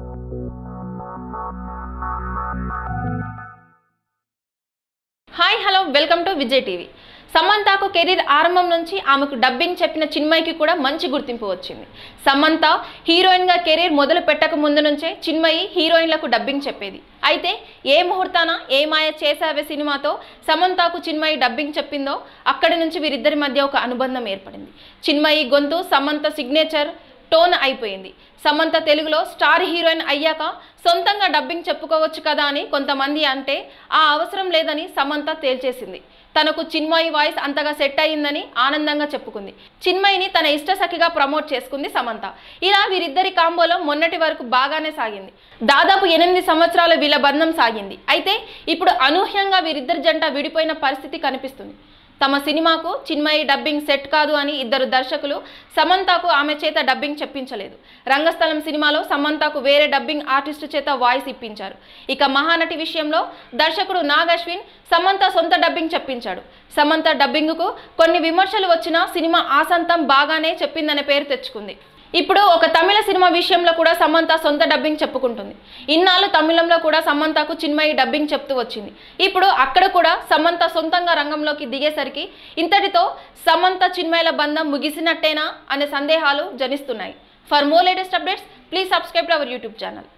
hi hello welcome to Vijay TV సమంతకు career ఆరంభం నుంచి ఆమెకు డబ్బింగ్ చెప్పిన చిన్మయికి కూడా మంచి గుర్తింపు వచ్చింది సమంత హీరోయిన్గా కెరీర్ మొదలు పెట్టక ముందు నుంచే చిన్మయి హీరోయిన్లకు డబ్బింగ్ చెప్పేది అయితే ఏ ముహూర్తాన ఏ మాయ చేసావే సినిమాతో సమంతకు చిన్మయి డబ్బింగ్ చెప్పిందో అక్కడి నుంచి వీరిద్దరి మధ్య ఒక అనుబంధం ఏర్పడింది చిన్మయి గొంతు సమంత సిగ్నేచర్ టోన్ అయిపోయింది సమంత తెలుగులో స్టార్ హీరోయిన్ అయ్యాక సొంతంగా డబ్బింగ్ చెప్పుకోవచ్చు కదా అని కొంతమంది అంటే ఆ అవసరం లేదని సమంత తేల్చేసింది తనకు చిన్మయి వాయిస్ అంతగా సెట్ అయ్యిందని ఆనందంగా చెప్పుకుంది చిన్మయిని తన ఇష్ట సఖిగా ప్రమోట్ చేసుకుంది సమంత ఇలా వీరిద్దరి కాంబోలో మొన్నటి వరకు బాగానే సాగింది దాదాపు ఎనిమిది సంవత్సరాల వీళ్ళ బంధం సాగింది అయితే ఇప్పుడు అనూహ్యంగా వీరిద్దరి జంట విడిపోయిన పరిస్థితి కనిపిస్తుంది తమ సినిమాకు చిన్మయి డబ్బింగ్ సెట్ కాదు అని ఇద్దరు దర్శకులు సమంతకు ఆమె చేత డబ్బింగ్ చెప్పించలేదు రంగస్థలం సినిమాలో సమంతకు వేరే డబ్బింగ్ ఆర్టిస్టు చేత వాయిస్ ఇప్పించారు ఇక మహానటి విషయంలో దర్శకుడు నాగ్ అశ్విన్ సమంత సొంత డబ్బింగ్ చెప్పించాడు సమంత డబ్బింగ్కు కొన్ని విమర్శలు వచ్చినా సినిమా ఆసంతం బాగానే చెప్పిందనే పేరు తెచ్చుకుంది ఇప్పుడు ఒక తమిళ సినిమా విషయంలో కూడా సమంత సొంత డబ్బింగ్ చెప్పుకుంటుంది ఇన్నాళ్ళు తమిళంలో కూడా సమంతకు చిన్మయి డబ్బింగ్ చెప్తూ వచ్చింది ఇప్పుడు అక్కడ కూడా సమంత సొంతంగా రంగంలోకి దిగేసరికి ఇంతటితో సమంత చిన్మయిల బంధం ముగిసినట్టేనా అనే సందేహాలు జనిస్తున్నాయి for more latest updates please subscribe to our YouTube channel